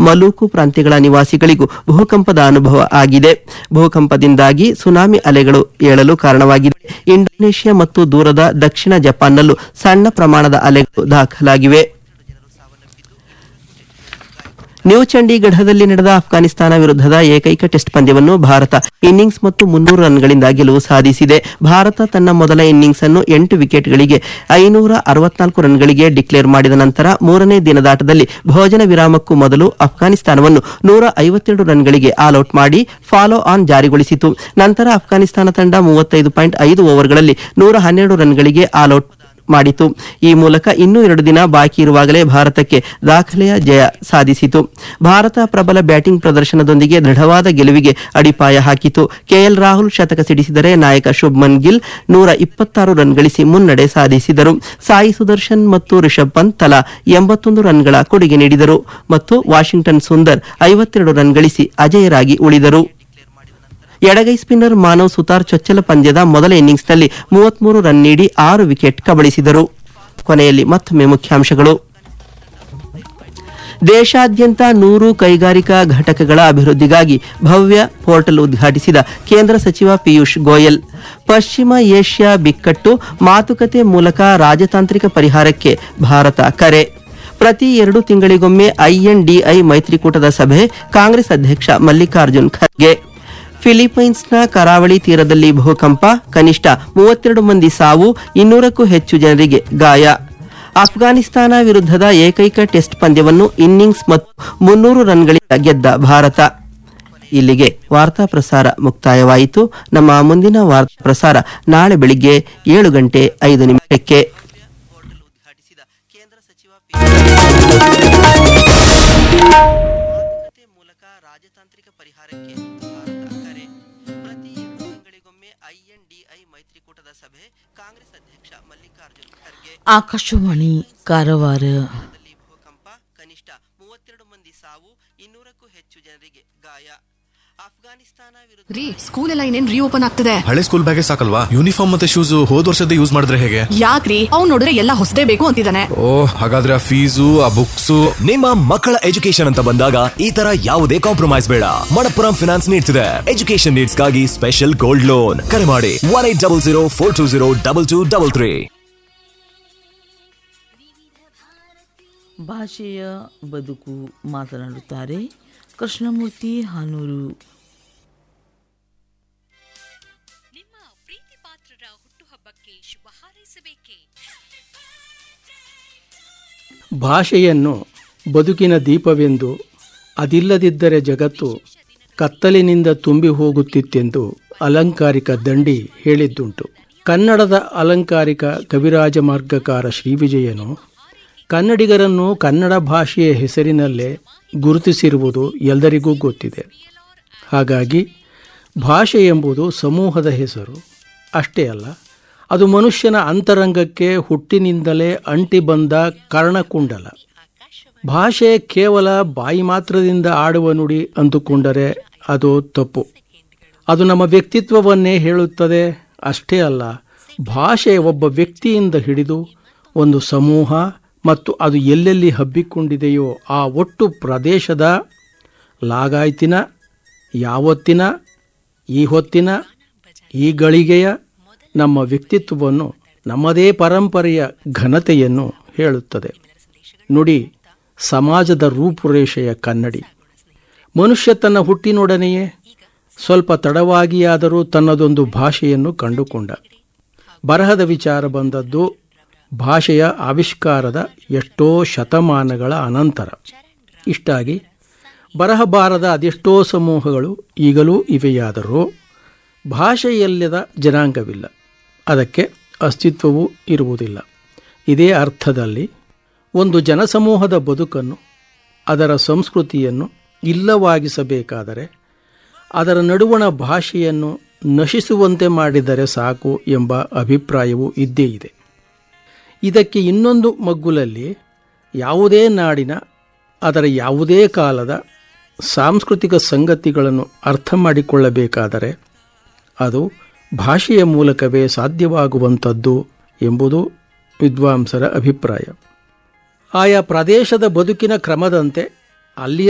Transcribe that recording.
ಮಲೂಕು ಪ್ರಾಂತ್ಯಗಳ ನಿವಾಸಿಗಳಿಗೂ ಭೂಕಂಪದ ಅನುಭವ ಆಗಿದೆ ಭೂಕಂಪದಿಂದಾಗಿ ಸುನಾಮಿ ಅಲೆಗಳು ಏಳಲು ಕಾರಣವಾಗಿದೆ ಇಂಡೋನೇಷ್ಯಾ ಮತ್ತು ದೂರದ ದಕ್ಷಿಣ ಜಪಾನ್ನಲ್ಲೂ ಸಣ್ಣ ಪ್ರಮಾಣದ ಅಲೆಗಳು ದಾಖಲಾಗಿವೆ ನ್ಯೂ ಚಂಡೀಗಢದಲ್ಲಿ ನಡೆದ ಅಫ್ಘಾನಿಸ್ತಾನ ವಿರುದ್ಧದ ಏಕೈಕ ಟೆಸ್ಟ್ ಪಂದ್ಯವನ್ನು ಭಾರತ ಇನ್ನಿಂಗ್ಸ್ ಮತ್ತು ಮುನ್ನೂರು ರನ್ಗಳಿಂದ ಗೆಲುವು ಸಾಧಿಸಿದೆ ಭಾರತ ತನ್ನ ಮೊದಲ ಇನ್ನಿಂಗ್ಸ್ ಅನ್ನು ಎಂಟು ವಿಕೆಟ್ಗಳಿಗೆ ಐನೂರ ಅರವತ್ನಾಲ್ಕು ರನ್ಗಳಿಗೆ ಡಿಕ್ಲೇರ್ ಮಾಡಿದ ನಂತರ ಮೂರನೇ ದಿನದಾಟದಲ್ಲಿ ಭೋಜನ ವಿರಾಮಕ್ಕೂ ಮೊದಲು ಅಫ್ಘಾನಿಸ್ತಾನವನ್ನು ನೂರ ಐವತ್ತೆರಡು ರನ್ಗಳಿಗೆ ಆಲ್ಔಟ್ ಮಾಡಿ ಫಾಲೋ ಆನ್ ಜಾರಿಗೊಳಿಸಿತು ನಂತರ ಅಫ್ಘಾನಿಸ್ತಾನ ತಂಡ ಮೂವತ್ತೈದು ಪಾಯಿಂಟ್ ಐದು ಓವರ್ಗಳಲ್ಲಿ ನೂರ ಹನ್ನೆರಡು ರನ್ಗಳಿಗೆ ಆಲ್ಔಟ್ ಮಾಡಿತು ಈ ಮೂಲಕ ಇನ್ನೂ ಎರಡು ದಿನ ಬಾಕಿ ಇರುವಾಗಲೇ ಭಾರತಕ್ಕೆ ದಾಖಲೆಯ ಜಯ ಸಾಧಿಸಿತು ಭಾರತ ಪ್ರಬಲ ಬ್ಯಾಟಿಂಗ್ ಪ್ರದರ್ಶನದೊಂದಿಗೆ ದೃಢವಾದ ಗೆಲುವಿಗೆ ಅಡಿಪಾಯ ಹಾಕಿತು ಕೆಎಲ್ ರಾಹುಲ್ ಶತಕ ಸಿಡಿಸಿದರೆ ನಾಯಕ ಶುಭ್ಮನ್ ಗಿಲ್ ನೂರ ಇಪ್ಪತ್ತಾರು ರನ್ ಗಳಿಸಿ ಮುನ್ನಡೆ ಸಾಧಿಸಿದರು ಸಾಯಿ ಸುದರ್ಶನ್ ಮತ್ತು ರಿಷಬ್ ಪಂತ್ ತಲಾ ಎಂಬತ್ತೊಂದು ರನ್ಗಳ ಕೊಡುಗೆ ನೀಡಿದರು ಮತ್ತು ವಾಷಿಂಗ್ಟನ್ ಸುಂದರ್ ಐವತ್ತೆರಡು ರನ್ ಗಳಿಸಿ ಅಜೇಯರಾಗಿ ಉಳಿದರು ಎಡಗೈ ಸ್ಪಿನ್ನರ್ ಮಾನವ್ ಸುತಾರ್ ಚೊಚ್ಚಲ ಪಂದ್ಯದ ಮೊದಲ ಇನ್ನಿಂಗ್ಸ್ನಲ್ಲಿ ಮೂವತ್ಮೂರು ರನ್ ನೀಡಿ ಆರು ವಿಕೆಟ್ ಕಬಳಿಸಿದರು ಕೊನೆಯಲ್ಲಿ ಮತ್ತೊಮ್ಮೆ ಮುಖ್ಯಾಂಶಗಳು ದೇಶಾದ್ಯಂತ ನೂರು ಕೈಗಾರಿಕಾ ಘಟಕಗಳ ಅಭಿವೃದ್ಧಿಗಾಗಿ ಭವ್ಯ ಪೋರ್ಟಲ್ ಉದ್ಘಾಟಿಸಿದ ಕೇಂದ್ರ ಸಚಿವ ಪಿಯೂಷ್ ಗೋಯಲ್ ಪಶ್ಚಿಮ ಏಷ್ಯಾ ಬಿಕ್ಕಟ್ಟು ಮಾತುಕತೆ ಮೂಲಕ ರಾಜತಾಂತ್ರಿಕ ಪರಿಹಾರಕ್ಕೆ ಭಾರತ ಕರೆ ಪ್ರತಿ ಎರಡು ತಿಂಗಳಿಗೊಮ್ಮೆ ಐಎನ್ಡಿಐ ಮೈತ್ರಿಕೂಟದ ಸಭೆ ಕಾಂಗ್ರೆಸ್ ಅಧ್ಯಕ್ಷ ಮಲ್ಲಿಕಾರ್ಜುನ್ ಖರ್ಗೆ ಫಿಲಿಪೈನ್ಸ್ನ ಕರಾವಳಿ ತೀರದಲ್ಲಿ ಭೂಕಂಪ ಕನಿಷ್ಠ ಮೂವತ್ತೆರಡು ಮಂದಿ ಸಾವು ಇನ್ನೂರಕ್ಕೂ ಹೆಚ್ಚು ಜನರಿಗೆ ಗಾಯ ಅಫ್ಘಾನಿಸ್ತಾನ ವಿರುದ್ಧದ ಏಕೈಕ ಟೆಸ್ಟ್ ಪಂದ್ಯವನ್ನು ಇನ್ನಿಂಗ್ಸ್ ಮತ್ತು ಮುನ್ನೂರು ರನ್ಗಳಿಂದ ಗೆದ್ದ ಭಾರತ ಇಲ್ಲಿಗೆ ವಾರ್ತಾ ಪ್ರಸಾರ ಮುಕ್ತಾಯವಾಯಿತು ನಮ್ಮ ಮುಂದಿನ ವಾರ್ತಾ ಪ್ರಸಾರ ನಾಳೆ ಬೆಳಿಗ್ಗೆ ಏಳು ಗಂಟೆ ಐದು ನಿಮಿಷಕ್ಕೆ ಮಾತುಕತೆ ಮೂಲಕ ರಾಜತಾಂತ್ರಿಕ ಪರಿಹಾರಕ್ಕೆ ಭಾರತ ಕರೆ ಪ್ರತಿ ಎರಡು ತಿಂಗಳಿಗೊಮ್ಮೆ ಐಎನ್ಡಿಐ ಮೈತ್ರಿಕೂಟದ ಸಭೆ ಕಾಂಗ್ರೆಸ್ ಅಧ್ಯಕ್ಷ ಮಲ್ಲಿಕಾರ್ಜುನ್ ಖರ್ಗೆ ಆಕಾಶವಾಣಿ ಕಾರವಾರ ದಲ್ಲಿ ಭೂಕಂಪ ಕನಿಷ್ಠ ಮೂವತ್ತೆರಡು ಮಂದಿ ಸಾವು ಇನ್ನೂರಕ್ಕೂ ಹೆಚ್ಚು ಜನರಿಗೆ ಗಾಯ ಅಫ್ಘಾನಿಸ್ತಾನ ವಿರುದ್ಧ ರೀ ಸ್ಕೂಲ್ ಎಲ್ಲ ಇನ್ನೇನ್ ರೀಓಪನ್ ಆಗ್ತದೆ ಹಳೆ ಸ್ಕೂಲ್ ಬ್ಯಾಗೆ ಸಾಕಲ್ವಾ ಯೂನಿಫಾರ್ಮ್ ಮತ್ತೆ ಶೂಸ್ ಹೋದ್ ವರ್ಷದ ಯೂಸ್ ಮಾಡಿದ್ರೆ ಹೇಗೆ ಯಾಕ್ರಿ ಅವ್ನ್ ನೋಡಿದ್ರೆ ಎಲ್ಲ ಹೊಸದೇ ಬೇಕು ಅಂತಿದ್ದಾನೆ ಓ ಹಾಗಾದ್ರೆ ಆ ಫೀಸು ಆ ಬುಕ್ಸು ನಿಮ್ಮ ಮಕ್ಕಳ ಎಜುಕೇಶನ್ ಅಂತ ಬಂದಾಗ ಈ ತರ ಯಾವುದೇ ಕಾಂಪ್ರಮೈಸ್ ಬೇಡ ಮಣಪ್ಪುರಂ ಫಿನಾನ್ಸ್ ನೀಡ್ಸ್ ಇದೆ ಎಜುಕೇಶನ್ ನೀಡ್ಸ್ ಗಾಗಿ ಸ್ಪೆಷಲ್ ಗೋಲ್ಡ್ ಲೋನ್ ಕರೆ ಮಾಡಿ one eight double zero four two zero double two double three ಭಾಷೆಯ ಬದುಕು ಮಾತನಾಡುತ್ತಾರೆ ಕೃಷ್ಣಮೂರ್ತಿ ಹಾನೂರು ನಿಮ್ಮ ಪ್ರೀತಿ ಪಾತ್ರರ ಹುಟ್ಟುಹಬ್ಬಕ್ಕೆ ಶುಭ ಹಾರೈಸಬೇಕೇ ಭಾಷೆಯನ್ನು ಬದುಕಿನ ದೀಪವೆಂದು ಅದಿಲ್ಲದಿದ್ದರೆ ಜಗತ್ತು ಕತ್ತಲಿನಿಂದ ತುಂಬಿ ಹೋಗುತ್ತಿತ್ತೆಂದು ಅಲಂಕಾರಿಕ ದಂಡಿ ಹೇಳಿದ್ದುಂಟು ಕನ್ನಡದ ಅಲಂಕಾರಿಕ ಕವಿರಾಜ ಮಾರ್ಗಕಾರ ಶ್ರೀವಿಜಯನು ಕನ್ನಡಿಗರನ್ನು ಕನ್ನಡ ಭಾಷೆಯ ಹೆಸರಿನಲ್ಲೇ ಗುರುತಿಸಿರುವುದು ಎಲ್ಲರಿಗೂ ಗೊತ್ತಿದೆ ಹಾಗಾಗಿ ಭಾಷೆ ಎಂಬುದು ಸಮೂಹದ ಹೆಸರು ಅಷ್ಟೇ ಅಲ್ಲ ಅದು ಮನುಷ್ಯನ ಅಂತರಂಗಕ್ಕೆ ಹುಟ್ಟಿನಿಂದಲೇ ಅಂಟಿ ಬಂದ ಕರ್ಣಕುಂಡಲ ಭಾಷೆ ಕೇವಲ ಬಾಯಿ ಮಾತ್ರದಿಂದ ಆಡುವ ನುಡಿ ಅಂದುಕೊಂಡರೆ ಅದು ತಪ್ಪು ಅದು ನಮ್ಮ ವ್ಯಕ್ತಿತ್ವವನ್ನೇ ಹೇಳುತ್ತದೆ ಅಷ್ಟೇ ಅಲ್ಲ ಭಾಷೆ ಒಬ್ಬ ವ್ಯಕ್ತಿಯಿಂದ ಹಿಡಿದು ಒಂದು ಸಮೂಹ ಮತ್ತು ಅದು ಎಲ್ಲೆಲ್ಲಿ ಹಬ್ಬಿಕೊಂಡಿದೆಯೋ ಆ ಒಟ್ಟು ಪ್ರದೇಶದ ಲಾಗಾಯ್ತಿನ ಯಾವತ್ತಿನ ಈ ಹೊತ್ತಿನ ಈ ಗಳಿಗೆಯ ನಮ್ಮ ವ್ಯಕ್ತಿತ್ವವನ್ನು ನಮ್ಮದೇ ಪರಂಪರೆಯ ಘನತೆಯನ್ನು ಹೇಳುತ್ತದೆ ನುಡಿ ಸಮಾಜದ ರೂಪುರೇಷೆಯ ಕನ್ನಡಿ ಮನುಷ್ಯ ತನ್ನ ಹುಟ್ಟಿನೊಡನೆಯೇ ಸ್ವಲ್ಪ ತಡವಾಗಿಯಾದರೂ ತನ್ನದೊಂದು ಭಾಷೆಯನ್ನು ಕಂಡುಕೊಂಡ ಬರಹದ ವಿಚಾರ ಬಂದದ್ದು ಭಾಷೆಯ ಆವಿಷ್ಕಾರದ ಎಷ್ಟೋ ಶತಮಾನಗಳ ಅನಂತರ ಇಷ್ಟಾಗಿ ಬರಹಬಾರದ ಅದೆಷ್ಟೋ ಸಮೂಹಗಳು ಈಗಲೂ ಇವೆಯಾದರೂ ಭಾಷೆಯಲ್ಲದ ಜನಾಂಗವಿಲ್ಲ ಅದಕ್ಕೆ ಅಸ್ತಿತ್ವವೂ ಇರುವುದಿಲ್ಲ ಇದೇ ಅರ್ಥದಲ್ಲಿ ಒಂದು ಜನಸಮೂಹದ ಬದುಕನ್ನು ಅದರ ಸಂಸ್ಕೃತಿಯನ್ನು ಇಲ್ಲವಾಗಿಸಬೇಕಾದರೆ ಅದರ ನಡುವಣ ಭಾಷೆಯನ್ನು ನಶಿಸುವಂತೆ ಮಾಡಿದರೆ ಸಾಕು ಎಂಬ ಅಭಿಪ್ರಾಯವೂ ಇದ್ದೇ ಇದೆ ಇದಕ್ಕೆ ಇನ್ನೊಂದು ಮಗ್ಗುಲಲ್ಲಿ ಯಾವುದೇ ನಾಡಿನ ಅದರ ಯಾವುದೇ ಕಾಲದ ಸಾಂಸ್ಕೃತಿಕ ಸಂಗತಿಗಳನ್ನು ಅರ್ಥ ಮಾಡಿಕೊಳ್ಳಬೇಕಾದರೆ ಅದು ಭಾಷೆಯ ಮೂಲಕವೇ ಸಾಧ್ಯವಾಗುವಂಥದ್ದು ಎಂಬುದು ವಿದ್ವಾಂಸರ ಅಭಿಪ್ರಾಯ ಆಯಾ ಪ್ರದೇಶದ ಬದುಕಿನ ಕ್ರಮದಂತೆ ಅಲ್ಲಿಯ